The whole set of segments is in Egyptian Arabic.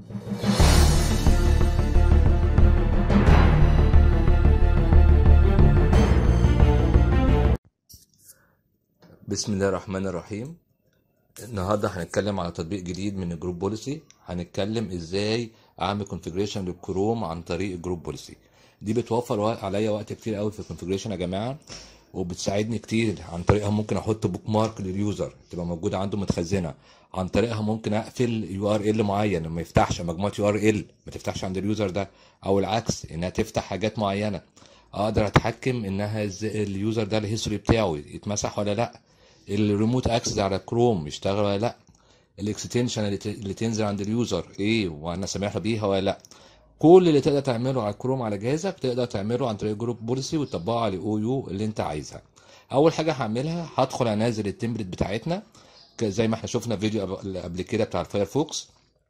بسم الله الرحمن الرحيم النهارده هنتكلم على تطبيق جديد من الجروب بوليسي هنتكلم ازاي اعمل كونفيجريشن للكروم عن طريق الجروب بوليسي دي بتوفر وق- عليا وقت كتير قوي في الكونفيجريشن يا جماعه وبتساعدني كتير عن طريقها ممكن احط بوك مارك لليوزر تبقى موجوده عنده متخزنه عن طريقها ممكن اقفل يو ار ال معين ما يفتحش مجموعه يو ار ال ما تفتحش عند اليوزر ده او العكس انها تفتح حاجات معينه اقدر اتحكم انها إز- اليوزر ده الهيستوري بتاعه يتمسح ولا لا الريموت اكسس على كروم يشتغل ولا لا الاكستنشن اللي, ت- اللي تنزل عند اليوزر ايه وانا سامح بيها ولا لا كل اللي تقدر تعمله على كروم على جهازك تقدر تعمله عن طريق جروب بوليسي وتطبقه على او يو اللي انت عايزها اول حاجه هعملها هدخل انزل التمبلت بتاعتنا ك- زي ما احنا شفنا فيديو قبل قبل كده بتاع الفايرفوكس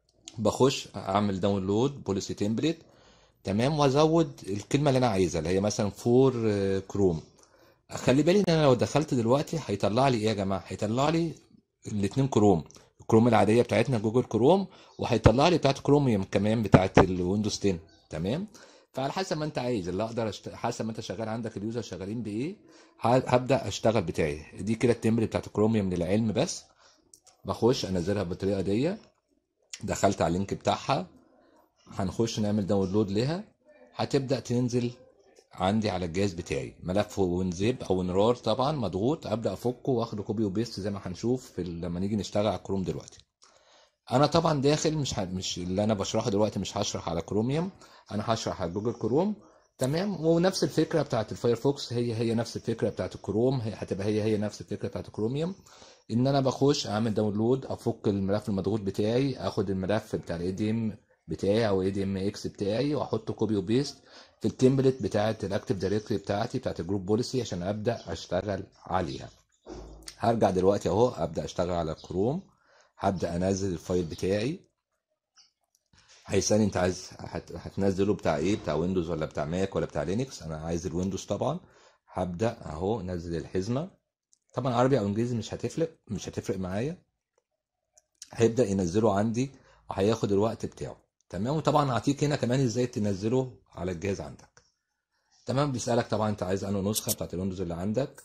بخش اعمل داونلود بوليسي تمبلت تمام وازود الكلمه اللي انا عايزها اللي هي مثلا فور كروم خلي بالي ان انا لو دخلت دلوقتي هيطلع لي ايه يا جماعه هيطلع لي الاثنين كروم الكروم العاديه بتاعتنا جوجل كروم وهيطلع لي بتاعت كروميوم كمان بتاعت الويندوز 10 تمام فعلى حسب ما انت عايز اللي اقدر أشت... حسب ما انت شغال عندك اليوزر شغالين بايه ه- هبدا اشتغل بتاعي دي كده التمبل بتاعت كروميوم للعلم بس بخش انزلها بالطريقه دي دخلت على اللينك بتاعها هنخش نعمل داونلود ليها هتبدا تنزل عندي على الجهاز بتاعي ملف ونزيب او نرار طبعا مضغوط ابدا افكه واخده كوبي وبيست زي ما هنشوف في ال- لما نيجي نشتغل على كروم دلوقتي انا طبعا داخل مش ه... مش اللي انا بشرحه دلوقتي مش هشرح على كروميوم انا هشرح على جوجل كروم تمام ونفس الفكره بتاعت الفايرفوكس هي هي نفس الفكره بتاعت الكروم هي هتبقى هي هي نفس الفكره بتاعت الكروميوم ان انا بخش اعمل داونلود افك الملف المضغوط بتاعي اخد الملف بتاع الاي دي ام بتاعي او اي دي ام اكس بتاعي واحطه كوبي وبيست في التمبلت بتاعت الاكتيف دايركتوري بتاعتي بتاعت الجروب بوليسي عشان ابدا اشتغل عليها هرجع دلوقتي اهو ابدا اشتغل على كروم هبدا انزل الفايل بتاعي هيسالني انت عايز هت... هتنزله بتاع ايه بتاع ويندوز ولا بتاع ماك ولا بتاع لينكس انا عايز الويندوز طبعا هبدا اهو نزل الحزمه طبعا عربي او انجليزي مش هتفرق مش هتفرق معايا هيبدا ينزله عندي وهياخد الوقت بتاعه تمام وطبعا هعطيك هنا كمان ازاي تنزله على الجهاز عندك تمام بيسالك طبعا انت عايز انه نسخه بتاعت الويندوز اللي عندك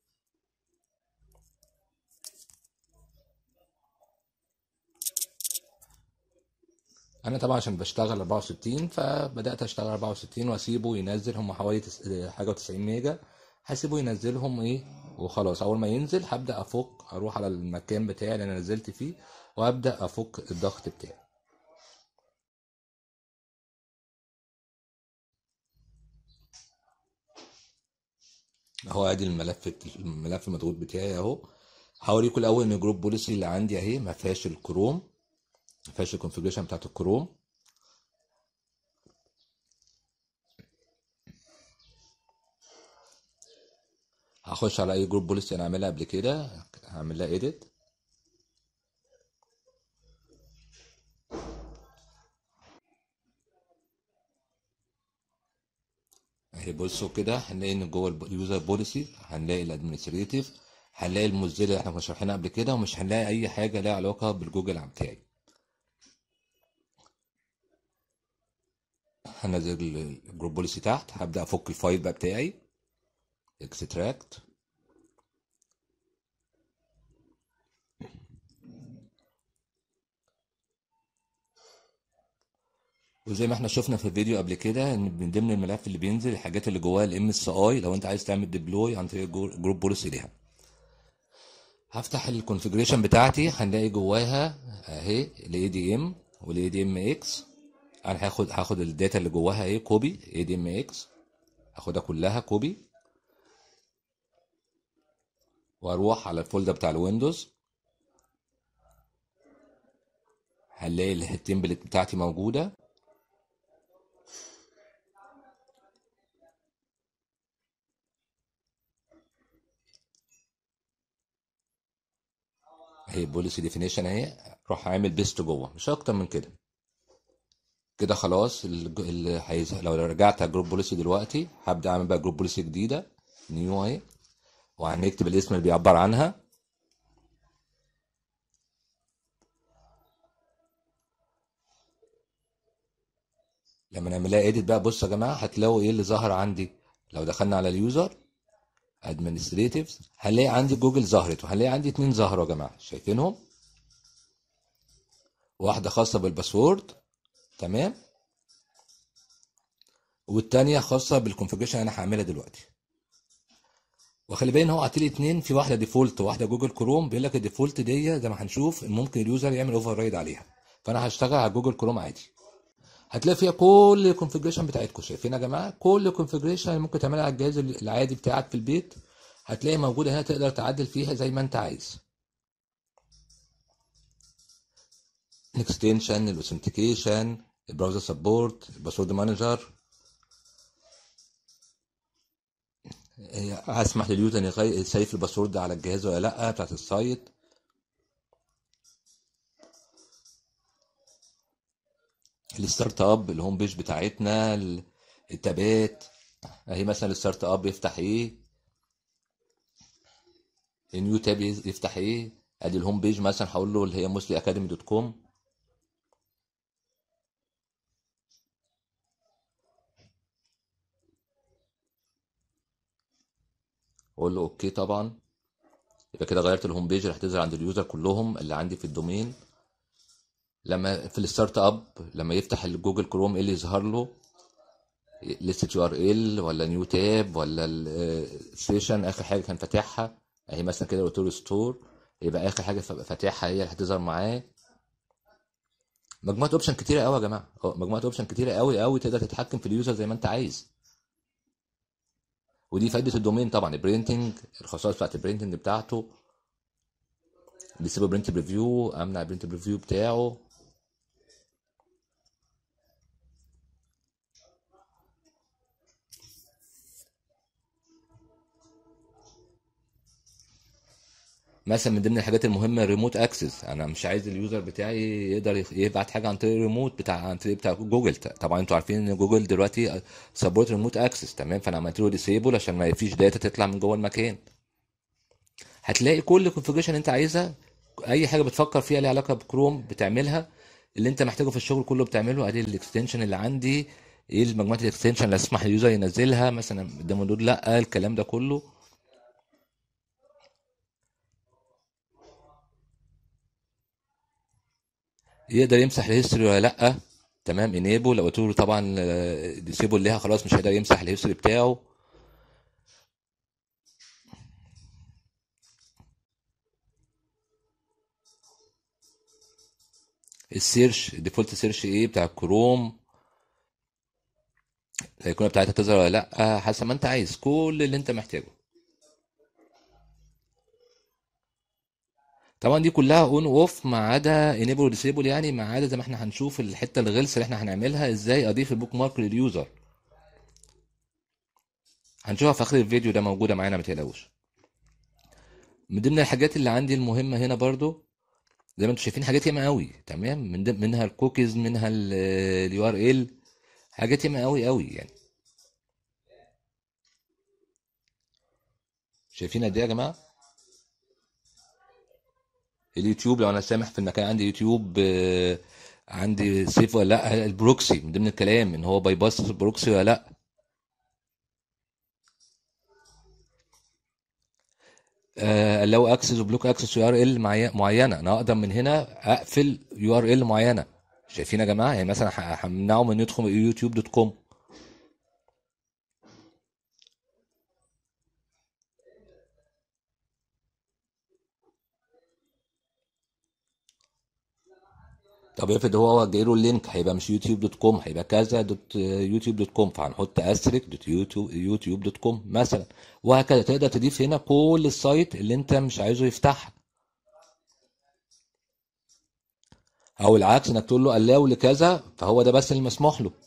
انا طبعا عشان بشتغل 64 فبدات اشتغل 64 واسيبه ينزل هم حوالي تس... حاجه و90 ميجا هسيبه ينزلهم ايه وخلاص اول ما ينزل هبدا افك اروح على المكان بتاعي اللي انا نزلت فيه وابدا افك الضغط بتاعي اهو ادي الملف الملف المضغوط بتاعي اهو هوريكم الاول ان الجروب بوليسي اللي عندي اهي ما فيهاش الكروم ما فيهاش الكونفيجريشن بتاعت الكروم هخش على اي جروب بوليسي انا عاملها قبل كده هعمل لها ايديت اهي بصوا كده هنلاقي ان جوه اليوزر بوليسي هنلاقي الادمنستريتيف هنلاقي الموزيلا اللي احنا كنا شارحينها قبل كده ومش هنلاقي اي حاجه لها علاقه بالجوجل بتاعي هنزل الجروب بوليسي تحت هبدا افك الفايل بقى بتاعي اكستراكت وزي ما احنا شفنا في الفيديو قبل كده ان من ضمن الملف اللي بينزل الحاجات اللي جواها الام اس اي لو انت عايز تعمل ديبلوي عن طريق جروب بوليسي ليها هفتح الكونفيجريشن بتاعتي هنلاقي جواها اهي الاي دي ام والاي دي ام اكس انا هاخد هاخد الداتا اللي جواها ايه كوبي اي دي ام اكس هاخدها كلها كوبي واروح على الفولدر بتاع الويندوز هنلاقي التمبلت بتاعتي موجوده اهي بوليسي ديفينيشن اهي روح عامل بيست جوه مش اكتر من كده كده خلاص اللي هيز... لو رجعت على جروب بوليسي دلوقتي هبدا اعمل بقى جروب بوليسي جديده نيو اهي وهنكتب الاسم اللي بيعبر عنها لما نعملها ايديت بقى بص يا جماعه هتلاقوا ايه اللي ظهر عندي لو دخلنا على اليوزر ادمنستريتيفز هنلاقي عندي جوجل ظهرت وهنلاقي عندي اتنين ظهروا يا جماعه شايفينهم واحده خاصه بالباسورد تمام والتانية خاصة بالكونفجريشن انا هعملها دلوقتي وخلي بالك ان هو عاطلي اتنين في واحده ديفولت وواحده جوجل كروم بيقول لك الديفولت دي زي ما هنشوف ممكن اليوزر يعمل اوفر رايد عليها فانا هشتغل على جوجل كروم عادي هتلاقي فيها كل الكونفجريشن بتاعتكم شايفين يا جماعه كل الكونفجريشن ممكن تعملها على الجهاز العادي بتاعك في البيت هتلاقي موجوده هنا تقدر تعدل فيها زي ما انت عايز الاكستنشن الاوثنتيكيشن البراوزر سبورت الباسورد مانجر هسمح لليوزر ان يسيف الباسورد على الجهاز ولا لا بتاعت السايت الستارت اب الهوم بيج بتاعتنا التابات اهي مثلا الستارت اب يفتح ايه النيو تاب يفتح ايه ادي الهوم بيج مثلا هقول له اللي هي مسلي اكاديمي دوت كوم اقول له اوكي طبعا يبقى كده غيرت الهوم بيج اللي هتظهر عند اليوزر كلهم اللي عندي في الدومين لما في الستارت اب لما يفتح الجوجل كروم ايه اللي يظهر له لسه يو ار ال ولا نيو تاب ولا السيشن اخر حاجه كان فاتحها اهي مثلا كده قلت له ستور يبقى اخر حاجه فاتحها هي اللي هتظهر معاه مجموعه اوبشن كتيره قوي يا جماعه مجموعه اوبشن كتيره قوي قوي تقدر تتحكم في اليوزر زي ما انت عايز ودي فايده الدومين طبعا البرينتنج الخصائص بتاعت البرينتنج بتاعته بيسيبه برنت بريفيو امنع البرنت بريفيو بتاعه مثلا من ضمن الحاجات المهمه الريموت اكسس انا مش عايز اليوزر بتاعي يقدر يبعت حاجه عن طريق الريموت بتاع عن طريق بتاع جوجل طبعا انتوا عارفين ان جوجل دلوقتي سبورت ريموت اكسس تمام فانا عملت له ديسيبل عشان ما فيش داتا تطلع من جوه المكان هتلاقي كل كونفيجريشن انت عايزها اي حاجه بتفكر فيها ليها علاقه بكروم بتعملها اللي انت محتاجه في الشغل كله بتعمله ادي الاكستنشن اللي عندي ايه مجموعه الاكستنشن اللي اسمح لليوزر ينزلها مثلا داونلود لا الكلام ده كله يقدر يمسح الهيستوري ولا لا تمام انيبل لو قلت له طبعا ديسيبل ليها خلاص مش هيقدر يمسح الهيستوري بتاعه السيرش الديفولت سيرش ايه بتاع الكروم الايقونه بتاعتها تظهر ولا لا حسب ما انت عايز كل اللي انت محتاجه طبعا دي كلها اون اوف ما عدا انيبل وديسيبل يعني ما عدا زي ما احنا هنشوف الحته الغلسه اللي احنا هنعملها ازاي اضيف البوك مارك لليوزر هنشوفها في اخر الفيديو ده موجوده معانا ما تقلقوش من ضمن الحاجات اللي عندي المهمه هنا برضو زي ما انتم شايفين حاجات ياما قوي تمام من ضمن منها الكوكيز منها اليو ار ال حاجات ياما قوي قوي يعني شايفين قد ايه يا جماعه اليوتيوب لو انا سامح في المكان عندي يوتيوب عندي سيف ولا لا البروكسي من ضمن الكلام ان هو باي باس البروكسي ولا لا لو اكسس وبلوك اكسس يو ار ال معينه انا اقدر من هنا اقفل يو ار ال معينه شايفين يا جماعه يعني مثلا همنعه من يدخل يوتيوب دوت كوم طب افرض هو جاي له اللينك هيبقى مش يوتيوب دوت كوم هيبقى كذا دوت يوتيوب دوت كوم فهنحط استريك دوت يوتيوب يوتيوب دوت كوم مثلا وهكذا تقدر تضيف هنا كل السايت اللي انت مش عايزه يفتحها او العكس انك تقول له الاو لكذا فهو ده بس اللي مسموح له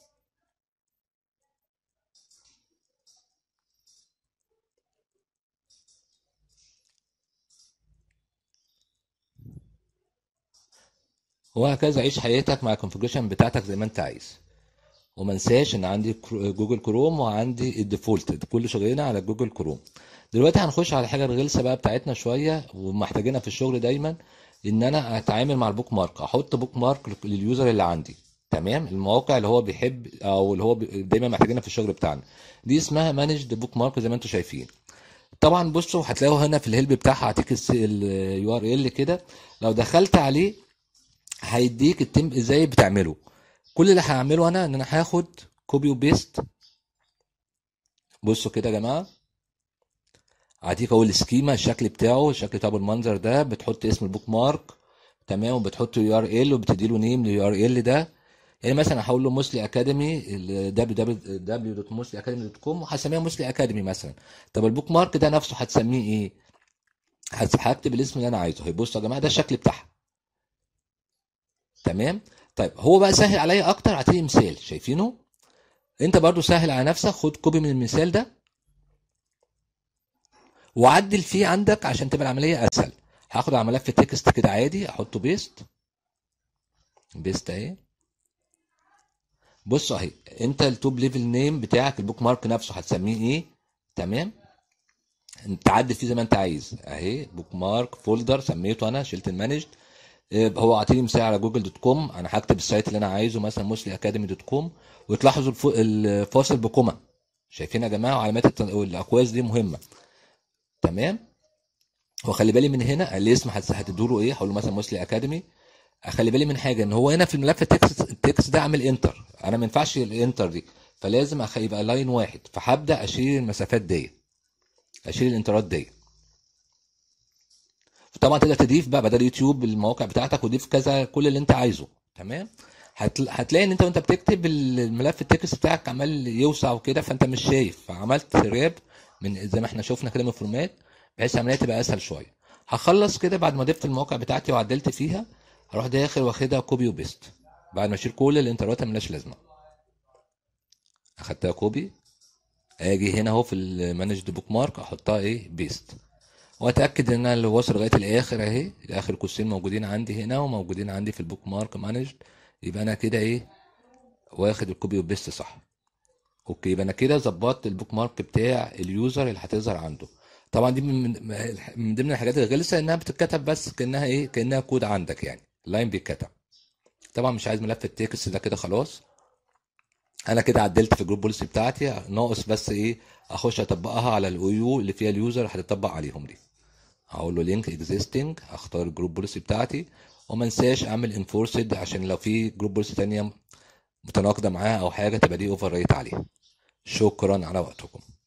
وهكذا عيش حياتك مع الكونفجريشن بتاعتك زي ما انت عايز وما انساش ان عندي جوجل كروم وعندي الديفولت كل شغلنا على جوجل كروم دلوقتي هنخش على الحاجه الغلسه بقى بتاعتنا شويه ومحتاجينها في الشغل دايما ان انا اتعامل مع البوك مارك احط بوك مارك لليوزر اللي عندي تمام المواقع اللي هو بيحب او اللي هو بي- دايما محتاجينها في الشغل بتاعنا دي اسمها مانجد بوك مارك زي ما انتم شايفين طبعا بصوا هتلاقوا هنا في الهيلب بتاعها هتيك اليو ار ال كده لو دخلت عليه هيديك التم ازاي بتعمله كل اللي هعمله انا ان انا هاخد كوبي وبيست بصوا كده يا جماعه هديك اهو السكيما الشكل بتاعه الشكل بتاعه بالمنظر ده بتحط اسم البوك مارك تمام وبتحط يو ار ال وبتدي له نيم لليو ار ال ده يعني مثلا هقول له موسلي اكاديمي www.mosleacademy.com وهسميها موسلي اكاديمي مثلا طب البوك مارك ده نفسه هتسميه ايه هس- هكتب الاسم اللي انا عايزه هيبصوا يا جماعه ده الشكل بتاعها تمام طيب هو بقى سهل عليا اكتر هتلاقي مثال شايفينه انت برضو سهل على نفسك خد كوبي من المثال ده وعدل فيه عندك عشان تبقى العمليه اسهل هاخد على ملف تكست كده عادي احطه بيست بيست اهي بص اهي انت التوب ليفل نيم بتاعك البوك مارك نفسه هتسميه ايه تمام انت تعدل فيه زي ما انت عايز اهي بوك مارك فولدر سميته انا شلت المانجد اه، هو عاطيني مثال على جوجل دوت كوم انا هكتب السايت اللي انا عايزه مثلا موسلي اكاديمي دوت كوم وتلاحظوا الف- الفاصل بكوما شايفين يا جماعه وعلامات الت- الاقواس دي مهمه تمام وخلي بالي من هنا الاسم هت- هتدوله ايه هقول له مثلا موسلي اكاديمي اخلي بالي من حاجه ان هو هنا في الملف التكست التكست ده عامل انتر انا ما ينفعش الانتر دي فلازم أخ- يبقى لاين واحد فهبدا اشيل المسافات دي اشيل الانترات دي طبعا تقدر تضيف بقى بدل يوتيوب المواقع بتاعتك وضيف كذا كل اللي انت عايزه تمام هتل... هتلاقي ان انت وانت بتكتب الملف التكست بتاعك عمال يوسع وكده فانت مش شايف فعملت راب من زي ما احنا شفنا كده من الفورمات بحيث العمليه تبقى اسهل شويه هخلص كده بعد ما ضفت المواقع بتاعتي وعدلت فيها هروح داخل واخدها كوبي وبيست بعد ما اشيل كل الانترات ملهاش لازمه اخدتها كوبي اجي هنا اهو في المانجد بوك مارك احطها ايه بيست واتاكد ان انا اللي واصل لغايه الاخر اهي اخر قوسين موجودين عندي هنا وموجودين عندي في البوك مارك مانجد يبقى انا كده ايه واخد الكوبي وبيست صح اوكي يبقى انا كده ظبطت البوك مارك بتاع اليوزر اللي هتظهر عنده طبعا دي من من ضمن الحاجات الغلسه انها بتتكتب بس كانها ايه كانها كود عندك يعني لاين بيتكتب طبعا مش عايز ملف التكست ده كده خلاص انا كده عدلت في الجروب بوليسي بتاعتي ناقص بس ايه اخش اطبقها على الاو يو اللي فيها اليوزر هتطبق عليهم دي هقول له لينك اكزيستنج اختار الجروب بوليسي بتاعتي وما انساش اعمل انفورسد عشان لو في جروب بوليسي تانية متناقضه معاها او حاجه تبقى دي اوفر رايت عليها شكرا على وقتكم